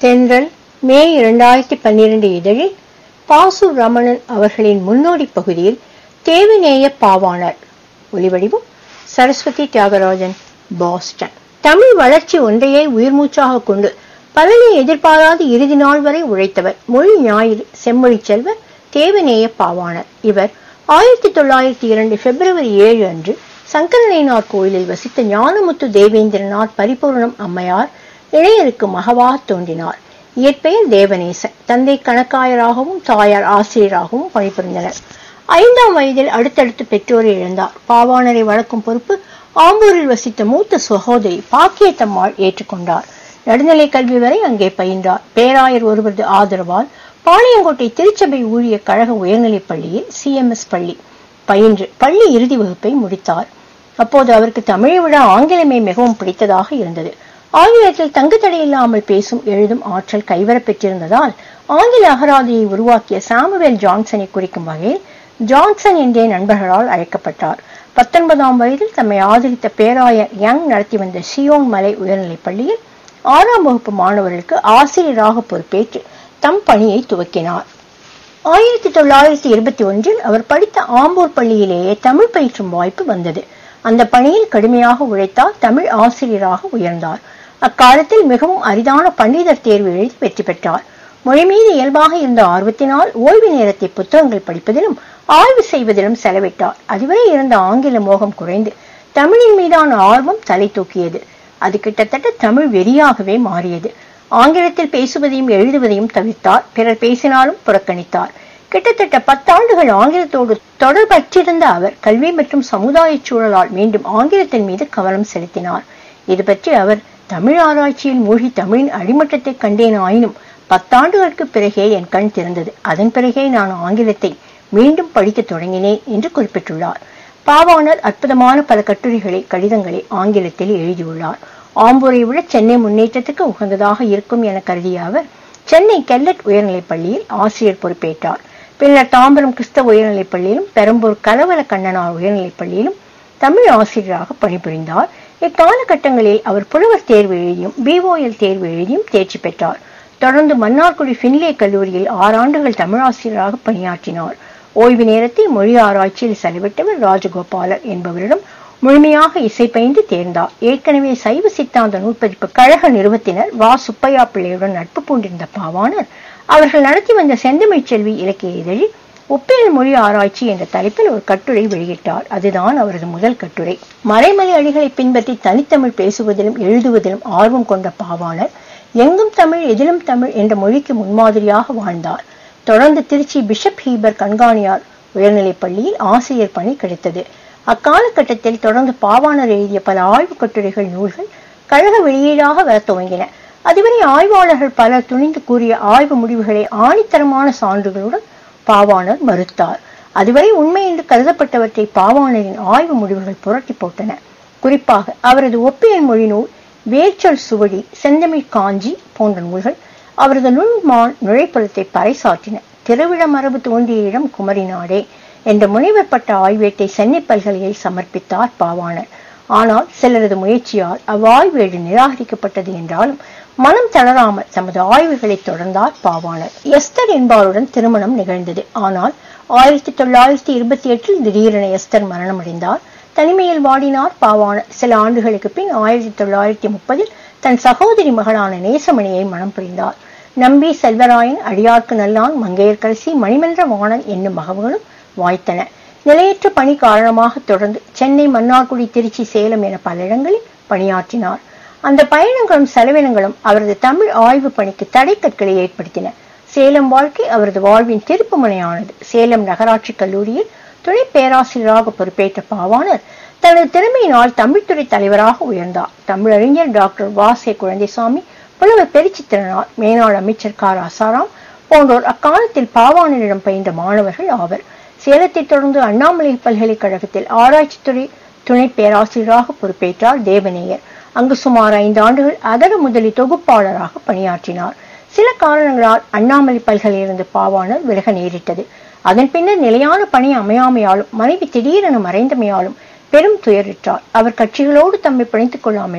தென்றல் மே இரண்டாயிரத்தி பன்னிரண்டு இதழில் பாசு ரமணன் அவர்களின் முன்னோடி பகுதியில் தேவிநேய பாவாணர் ஒலிவடிவம் சரஸ்வதி தியாகராஜன் பாஸ்டன் தமிழ் வளர்ச்சி ஒன்றையே உயிர்மூச்சாக கொண்டு பலனை எதிர்பாராத இறுதி நாள் வரை உழைத்தவர் மொழி ஞாயிறு செம்மொழி செல்வர் தேவநேய பாவாணர் இவர் ஆயிரத்தி தொள்ளாயிரத்தி இரண்டு பிப்ரவரி ஏழு அன்று சங்கரனைனார் கோயிலில் வசித்த ஞானமுத்து தேவேந்திரனார் பரிபூர்ணம் அம்மையார் இளையருக்கு மகவாக தோன்றினார் இயற்பெயர் தேவநேசன் தந்தை கணக்காயராகவும் தாயார் ஆசிரியராகவும் பணிபுரிந்தனர் ஐந்தாம் வயதில் அடுத்தடுத்து பெற்றோரை இழந்தார் பாவாணரை வளர்க்கும் பொறுப்பு ஆம்பூரில் வசித்த மூத்த சகோதரி பாக்கியத்தம்மாள் ஏற்றுக்கொண்டார் நடுநிலை கல்வி வரை அங்கே பயின்றார் பேராயர் ஒருவரது ஆதரவால் பாளையங்கோட்டை திருச்சபை ஊழியர் கழக உயர்நிலைப் பள்ளியில் சிஎம்எஸ் பள்ளி பயின்று பள்ளி இறுதி வகுப்பை முடித்தார் அப்போது அவருக்கு தமிழை விட ஆங்கிலமே மிகவும் பிடித்ததாக இருந்தது ஆங்கிலத்தில் தங்கு தடையில்லாமல் பேசும் எழுதும் ஆற்றல் கைவரப் பெற்றிருந்ததால் ஆங்கில அகராதியை உருவாக்கிய சாமுவேல் ஜான்சனை குறிக்கும் வகையில் ஜான்சன் என்றே நண்பர்களால் அழைக்கப்பட்டார் பத்தொன்பதாம் வயதில் தம்மை ஆதரித்த பேராயர் யங் நடத்தி வந்த சியோன் மலை உயர்நிலைப் பள்ளியில் ஆறாம் வகுப்பு மாணவர்களுக்கு ஆசிரியராக பொறுப்பேற்று தம் பணியை துவக்கினார் ஆயிரத்தி தொள்ளாயிரத்தி இருபத்தி ஒன்றில் அவர் படித்த ஆம்பூர் பள்ளியிலேயே தமிழ் பயிற்றும் வாய்ப்பு வந்தது அந்த பணியில் கடுமையாக உழைத்தால் தமிழ் ஆசிரியராக உயர்ந்தார் அக்காலத்தில் மிகவும் அரிதான பண்டிதர் தேர்வு எழுதி வெற்றி பெற்றார் மொழி மீது இயல்பாக இருந்த ஆர்வத்தினால் ஓய்வு நேரத்தை புத்தகங்கள் படிப்பதிலும் ஆய்வு செய்வதிலும் செலவிட்டார் அதுவரை இருந்த ஆங்கில மோகம் குறைந்து தமிழின் மீதான ஆர்வம் தலை தூக்கியது அது கிட்டத்தட்ட தமிழ் வெறியாகவே மாறியது ஆங்கிலத்தில் பேசுவதையும் எழுதுவதையும் தவிர்த்தார் பிறர் பேசினாலும் புறக்கணித்தார் கிட்டத்தட்ட பத்தாண்டுகள் ஆங்கிலத்தோடு தொடர்பற்றிருந்த அவர் கல்வி மற்றும் சமுதாய சூழலால் மீண்டும் ஆங்கிலத்தின் மீது கவனம் செலுத்தினார் இது பற்றி அவர் தமிழ் ஆராய்ச்சியில் மூழ்கி தமிழின் அடிமட்டத்தை கண்டேன் ஆயினும் பத்தாண்டுகளுக்கு பிறகே என் கண் திறந்தது அதன் பிறகே நான் ஆங்கிலத்தை மீண்டும் படிக்க தொடங்கினேன் என்று குறிப்பிட்டுள்ளார் பாவாணர் அற்புதமான பல கட்டுரைகளை கடிதங்களை ஆங்கிலத்தில் எழுதியுள்ளார் ஆம்பூரை விட சென்னை முன்னேற்றத்துக்கு உகந்ததாக இருக்கும் என கருதிய அவர் சென்னை கெல்லட் உயர்நிலைப் பள்ளியில் ஆசிரியர் பொறுப்பேற்றார் பின்னர் தாம்பரம் கிறிஸ்தவ உயர்நிலைப் பள்ளியிலும் பெரம்பூர் கலவர கண்ணனார் உயர்நிலைப் பள்ளியிலும் தமிழ் ஆசிரியராக பணிபுரிந்தார் இக்காலகட்டங்களில் அவர் புலவர் தேர்வு எழுதியும் பிஓஎல் தேர்வு எழுதியும் தேர்ச்சி பெற்றார் தொடர்ந்து மன்னார்குடி பின்லே கல்லூரியில் ஆறாண்டுகள் தமிழாசிரியராக பணியாற்றினார் ஓய்வு நேரத்தை மொழி ஆராய்ச்சியில் செலவிட்டவர் ராஜகோபாலர் என்பவரிடம் முழுமையாக இசை பயின்று தேர்ந்தார் ஏற்கனவே சைவ சித்தாந்த நூற்பதிப்பு கழக நிறுவத்தினர் வா சுப்பையா பிள்ளையுடன் நட்பு பூண்டிருந்த பாவாணர் அவர்கள் நடத்தி வந்த செந்தமிழ் செல்வி இலக்கிய இதழில் ஒப்பியல் மொழி ஆராய்ச்சி என்ற தலைப்பில் ஒரு கட்டுரை வெளியிட்டார் அதுதான் அவரது முதல் கட்டுரை மறைமலை அடிகளை பின்பற்றி தனித்தமிழ் பேசுவதிலும் எழுதுவதிலும் ஆர்வம் கொண்ட பாவாணர் எங்கும் தமிழ் எதிலும் தமிழ் என்ற மொழிக்கு முன்மாதிரியாக வாழ்ந்தார் தொடர்ந்து திருச்சி பிஷப் ஹீபர் கண்காணியார் உயர்நிலைப் பள்ளியில் ஆசிரியர் பணி கிடைத்தது அக்காலகட்டத்தில் தொடர்ந்து பாவாணர் எழுதிய பல ஆய்வு கட்டுரைகள் நூல்கள் கழக வெளியீடாக வர துவங்கின அதுவரை ஆய்வாளர்கள் பலர் துணிந்து கூறிய ஆய்வு முடிவுகளை ஆணித்தரமான சான்றுகளுடன் பாவாணர் மறுத்தார் அதுவரை உண்மை என்று கருதப்பட்டவற்றை பாவாணரின் ஆய்வு முடிவுகள் புரட்டி போட்டன குறிப்பாக அவரது ஒப்பியல் மொழி நூல் வேர்ச்சொல் சுவடி செந்தமிழ் காஞ்சி போன்ற நூல்கள் அவரது நுண்மான் நுழைப்புலத்தை பறைசாற்றின திருவிழ மரபு தோன்றிய இடம் குமரி நாடே என்ற முனைவர் பட்ட ஆய்வேட்டை சென்னை பல்கலையில் சமர்ப்பித்தார் பாவாணர் ஆனால் சிலரது முயற்சியால் அவ்வாய்வேடு நிராகரிக்கப்பட்டது என்றாலும் மனம் தளராமல் தமது ஆய்வுகளை தொடர்ந்தார் பாவாணர் எஸ்தர் என்பவருடன் திருமணம் நிகழ்ந்தது ஆனால் ஆயிரத்தி தொள்ளாயிரத்தி இருபத்தி எட்டில் திடீரென எஸ்தர் மரணமடைந்தார் தனிமையில் வாடினார் பாவாணர் சில ஆண்டுகளுக்கு பின் ஆயிரத்தி தொள்ளாயிரத்தி முப்பதில் தன் சகோதரி மகளான நேசமணியை மனம் புரிந்தார் நம்பி செல்வராயன் அடியார்க்கு நல்லான் மங்கையர்கரசி மணிமன்ற வாணன் என்னும் மகவுகளும் வாய்த்தன நிலையற்ற பணி காரணமாக தொடர்ந்து சென்னை மன்னார்குடி திருச்சி சேலம் என பல இடங்களில் பணியாற்றினார் அந்த பயணங்களும் செலவினங்களும் அவரது தமிழ் ஆய்வு பணிக்கு தடைக்கற்களை ஏற்படுத்தின சேலம் வாழ்க்கை அவரது வாழ்வின் திருப்பு முனையானது சேலம் நகராட்சி கல்லூரியில் துணை பேராசிரியராக பொறுப்பேற்ற பாவாணர் தனது திறமையினால் தமிழ்துறை தலைவராக உயர்ந்தார் தமிழறிஞர் டாக்டர் வாசே குழந்தைசாமி புலவர் பெருச்சித்திரனார் மேனாள் அமைச்சர் க ராசாராம் போன்றோர் அக்காலத்தில் பாவாணரிடம் பயின்ற மாணவர்கள் ஆவர் சேலத்தை தொடர்ந்து அண்ணாமலை பல்கலைக்கழகத்தில் ஆராய்ச்சித்துறை துணை பேராசிரியராக பொறுப்பேற்றார் தேவநேயர் அங்கு சுமார் ஐந்து ஆண்டுகள் அதர முதலி தொகுப்பாளராக பணியாற்றினார் சில காரணங்களால் அண்ணாமலை பல்கலையிலிருந்து பாவாணர் விலக நேரிட்டது அதன் பின்னர் நிலையான பணி அமையாமையாலும் மனைவி திடீரென மறைந்தமையாலும் பெரும் துயரிட்டார் அவர் கட்சிகளோடு தம்மை பிணைத்துக் கொள்ளாமையால்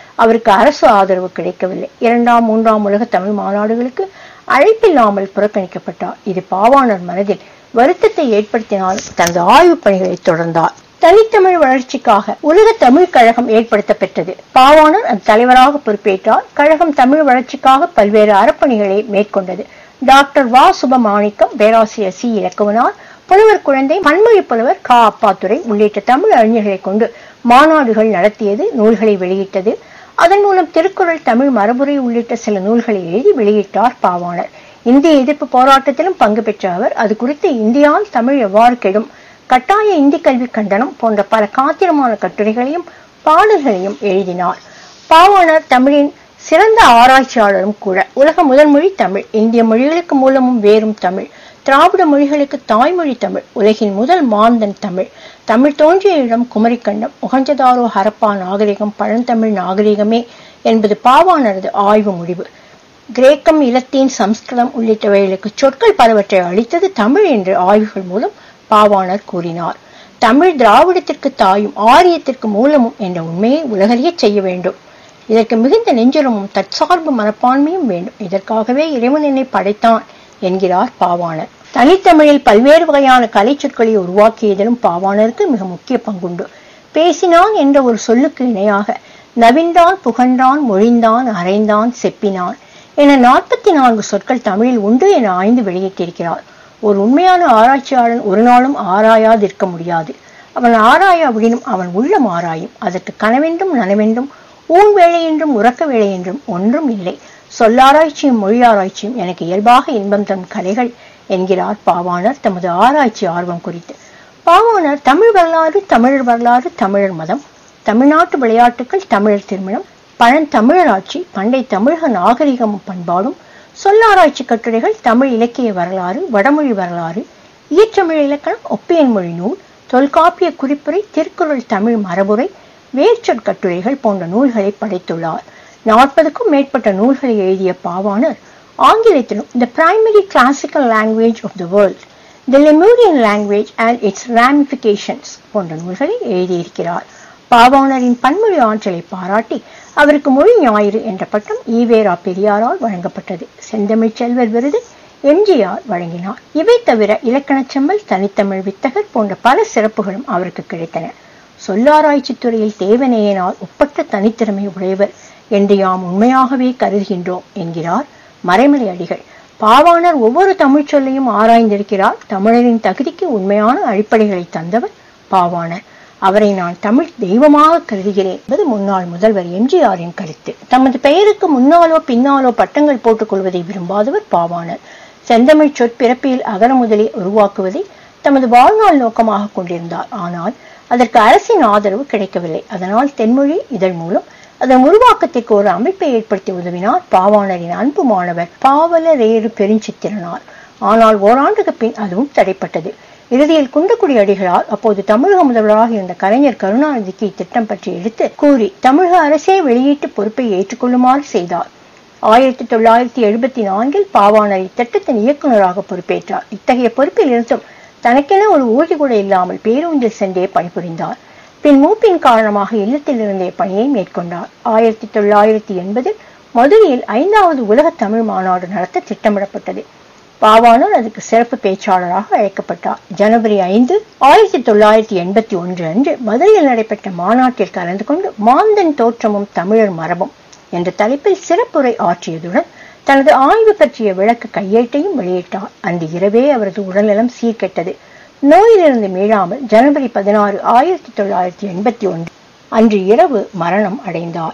அவருக்கு அரசு ஆதரவு கிடைக்கவில்லை இரண்டாம் மூன்றாம் உலக தமிழ் மாநாடுகளுக்கு அழைப்பில்லாமல் புறக்கணிக்கப்பட்டார் இது பாவாணர் மனதில் வருத்தத்தை ஏற்படுத்தினால் தனது ஆய்வுப் பணிகளை தொடர்ந்தார் தனித்தமிழ் வளர்ச்சிக்காக உலக தமிழ் கழகம் ஏற்படுத்த பெற்றது பாவாணர் அந்த தலைவராக பொறுப்பேற்றார் கழகம் தமிழ் வளர்ச்சிக்காக பல்வேறு அறப்பணிகளை மேற்கொண்டது டாக்டர் வா சுபமாணிக்கம் பேராசிரியர் சி இலக்குவனார் புலவர் குழந்தை பன்மொழி புலவர் கா அப்பாத்துரை உள்ளிட்ட தமிழ் அறிஞர்களை கொண்டு மாநாடுகள் நடத்தியது நூல்களை வெளியிட்டது அதன் மூலம் திருக்குறள் தமிழ் மரபுரை உள்ளிட்ட சில நூல்களை எழுதி வெளியிட்டார் பாவாணர் இந்திய எதிர்ப்பு போராட்டத்திலும் பங்கு பெற்ற அவர் அது குறித்து இந்தியாவில் தமிழ் எவ்வாறு கெடும் கட்டாய இந்தி கல்வி கண்டனம் போன்ற பல காத்திரமான கட்டுரைகளையும் பாடல்களையும் எழுதினார் பாவாணர் தமிழின் சிறந்த ஆராய்ச்சியாளரும் கூட உலக முதல் மொழி தமிழ் இந்திய மொழிகளுக்கு மூலமும் வேறும் தமிழ் திராவிட மொழிகளுக்கு தாய்மொழி தமிழ் உலகின் முதல் மாந்தன் தமிழ் தமிழ் தோன்றிய இடம் குமரிக்கண்டம் முகஞ்சதாரோ ஹரப்பா நாகரிகம் பழந்தமிழ் நாகரிகமே என்பது பாவானரது ஆய்வு முடிவு கிரேக்கம் இலத்தீன் சம்ஸ்கிருதம் உள்ளிட்டவைகளுக்கு சொற்கள் பலவற்றை அளித்தது தமிழ் என்று ஆய்வுகள் மூலம் பாவாணர் கூறினார் தமிழ் திராவிடத்திற்கு தாயும் ஆரியத்திற்கு மூலமும் என்ற உண்மையை உலகறியச் செய்ய வேண்டும் இதற்கு மிகுந்த நெஞ்சுரமும் தற்சார்பு மனப்பான்மையும் வேண்டும் இதற்காகவே இறைவன் என்னை படைத்தான் என்கிறார் பாவாணர் தனித்தமிழில் பல்வேறு வகையான கலை சொற்களை உருவாக்கியதிலும் பாவாணருக்கு மிக முக்கிய பங்குண்டு பேசினான் என்ற ஒரு சொல்லுக்கு இணையாக நவின்றான் புகன்றான் மொழிந்தான் அரைந்தான் செப்பினான் என நாற்பத்தி நான்கு சொற்கள் தமிழில் உண்டு என ஆய்ந்து வெளியிட்டிருக்கிறார் ஒரு உண்மையான ஆராய்ச்சியாளன் ஒரு நாளும் ஆராயாதிருக்க முடியாது அவன் ஆராயாவிடனும் அவன் உள்ளம் ஆராயும் அதற்கு கனவென்றும் நனவென்றும் ஊன் வேலை என்றும் உறக்க வேலை என்றும் ஒன்றும் இல்லை சொல்லாராய்ச்சியும் மொழி ஆராய்ச்சியும் எனக்கு இயல்பாக இன்பம் தரும் கலைகள் என்கிறார் பாவாணர் தமது ஆராய்ச்சி ஆர்வம் குறித்து பாவாணர் தமிழ் வரலாறு தமிழர் வரலாறு தமிழர் மதம் தமிழ்நாட்டு விளையாட்டுகள் தமிழர் திருமணம் பழந்தமிழர் ஆட்சி பண்டை தமிழக நாகரிகமும் பண்பாடும் சொல்லாராய்ச்சி கட்டுரைகள் தமிழ் இலக்கிய வரலாறு வடமொழி வரலாறு ஈற்றமிழ் இலக்கணம் ஒப்பியன் மொழி நூல் தொல்காப்பிய குறிப்புரை திருக்குறள் தமிழ் மரபுரை வேர்ச்சொற் கட்டுரைகள் போன்ற நூல்களை படைத்துள்ளார் நாற்பதுக்கும் மேற்பட்ட நூல்களை எழுதிய பாவாணர் ஆங்கிலத்திலும் the primary classical language of the world the Lemurian language and its ramifications போன்ற நூல்களை எழுதியிருக்கிறார் பாவாணரின் பன்மொழி ஆற்றலை பாராட்டி அவருக்கு மொழி ஞாயிறு என்ற பட்டம் ஈவேரா பெரியாரால் வழங்கப்பட்டது செந்தமிழ் செல்வர் விருது எம்ஜிஆர் வழங்கினார் இவை தவிர இலக்கணச் செம்மல் தனித்தமிழ் வித்தகர் போன்ற பல சிறப்புகளும் அவருக்கு கிடைத்தன சொல்லாராய்ச்சி துறையில் தேவநேயனால் ஒப்பற்ற தனித்திறமை உடையவர் என்று யாம் உண்மையாகவே கருதுகின்றோம் என்கிறார் மறைமலை அடிகள் பாவாணர் ஒவ்வொரு தமிழ்ச் சொல்லையும் ஆராய்ந்திருக்கிறார் தமிழரின் தகுதிக்கு உண்மையான அடிப்படைகளை தந்தவர் பாவாணர் அவரை நான் தமிழ் தெய்வமாக கருதுகிறேன் என்பது முன்னாள் முதல்வர் எம்ஜிஆரின் கருத்து தமது பெயருக்கு முன்னாலோ பின்னாலோ பட்டங்கள் போட்டுக் கொள்வதை விரும்பாதவர் பாவாணர் செந்தமிழ் சொற்பிறப்பியல் அகர முதலை உருவாக்குவதை தமது வாழ்நாள் நோக்கமாக கொண்டிருந்தார் ஆனால் அதற்கு அரசின் ஆதரவு கிடைக்கவில்லை அதனால் தென்மொழி இதழ் மூலம் அதன் உருவாக்கத்திற்கு ஒரு அமைப்பை ஏற்படுத்தி உதவினார் பாவாணரின் அன்பு மாணவர் பாவலரேறு பெருஞ்சித்திரனார் ஆனால் ஓராண்டுக்கு பின் அதுவும் தடைப்பட்டது இறுதியில் குன்றக்குடி அடிகளார் அப்போது தமிழக முதல்வராக இருந்த கலைஞர் கருணாநிதிக்கு இத்திட்டம் பற்றி எடுத்து கூறி தமிழக அரசே வெளியீட்டு பொறுப்பை ஏற்றுக்கொள்ளுமாறு செய்தார் ஆயிரத்தி தொள்ளாயிரத்தி எழுபத்தி நான்கில் பாவாணர் இத்திட்டத்தின் இயக்குநராக பொறுப்பேற்றார் இத்தகைய பொறுப்பில் இருந்தும் தனக்கென ஒரு ஊர்தி கூட இல்லாமல் பேருந்தில் சென்றே பணிபுரிந்தார் பின் மூப்பின் காரணமாக இல்லத்தில் இருந்தே பணியை மேற்கொண்டார் ஆயிரத்தி தொள்ளாயிரத்தி எண்பதில் மதுரையில் ஐந்தாவது உலக தமிழ் மாநாடு நடத்த திட்டமிடப்பட்டது பாவாணர் அதுக்கு சிறப்பு பேச்சாளராக அழைக்கப்பட்டார் ஜனவரி ஐந்து ஆயிரத்தி தொள்ளாயிரத்தி எண்பத்தி ஒன்று அன்று மதுரையில் நடைபெற்ற மாநாட்டில் கலந்து கொண்டு மாந்தன் தோற்றமும் தமிழர் மரபும் என்ற தலைப்பில் சிறப்புரை ஆற்றியதுடன் தனது ஆய்வு பற்றிய விளக்க கையேட்டையும் வெளியிட்டார் அன்று இரவே அவரது உடல்நலம் சீர்கெட்டது நோயிலிருந்து மீளாமல் ஜனவரி பதினாறு ஆயிரத்தி தொள்ளாயிரத்தி எண்பத்தி ஒன்று அன்று இரவு மரணம் அடைந்தார்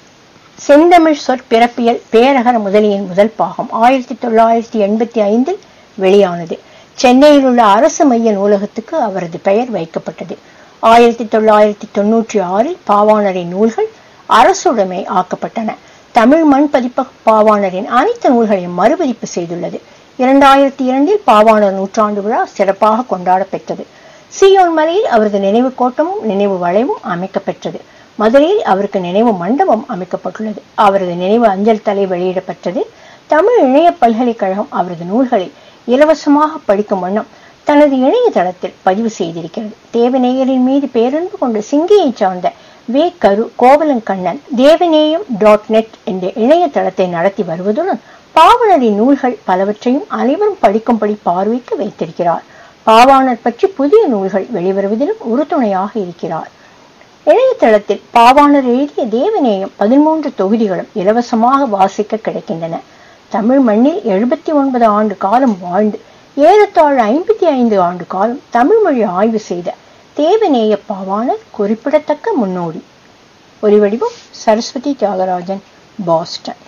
செந்தமிழ் சொற்பிறப்பியல் பேரகர முதலியின் முதல் பாகம் ஆயிரத்தி தொள்ளாயிரத்தி எண்பத்தி ஐந்தில் வெளியானது சென்னையில் உள்ள அரசு மைய நூலகத்துக்கு அவரது பெயர் வைக்கப்பட்டது ஆயிரத்தி தொள்ளாயிரத்தி தொன்னூற்றி ஆறில் பாவாணரின் நூல்கள் அரசுடைமை ஆக்கப்பட்டன தமிழ் மண் பதிப்பக பாவாணரின் அனைத்து நூல்களையும் மறுபதிப்பு செய்துள்ளது இரண்டாயிரத்தி இரண்டில் பாவாணர் நூற்றாண்டு விழா சிறப்பாக கொண்டாடப்பெற்றது சியோன் மலையில் அவரது நினைவு கோட்டமும் நினைவு வளைவும் அமைக்கப்பெற்றது மதுரையில் அவருக்கு நினைவு மண்டபம் அமைக்கப்பட்டுள்ளது அவரது நினைவு அஞ்சல் தலை வெளியிடப்பட்டது தமிழ் இணைய பல்கலைக்கழகம் அவரது நூல்களை இலவசமாக படிக்கும் வண்ணம் தனது இணையதளத்தில் பதிவு செய்திருக்கிறது தேவநேயரின் மீது பேரன்பு கொண்ட சிங்கியைச் சார்ந்த வே கரு கோவலங்கண்ணன் தேவநேயம் டாட் நெட் என்ற இணையதளத்தை நடத்தி வருவதுடன் பாவனரின் நூல்கள் பலவற்றையும் அனைவரும் படிக்கும்படி பார்வைக்கு வைத்திருக்கிறார் பாவாணர் பற்றி புதிய நூல்கள் வெளிவருவதிலும் உறுதுணையாக இருக்கிறார் இணையதளத்தில் பாவாணர் எழுதிய தேவநேயம் பதிமூன்று தொகுதிகளும் இலவசமாக வாசிக்க கிடைக்கின்றன தமிழ் மண்ணில் எழுபத்தி ஒன்பது ஆண்டு காலம் வாழ்ந்து ஏறத்தாழ ஐம்பத்தி ஐந்து ஆண்டு காலம் தமிழ் மொழி ஆய்வு செய்த தேவநேய பாவாணர் குறிப்பிடத்தக்க முன்னோடி ஒலிவடிவம் சரஸ்வதி தியாகராஜன் பாஸ்டன்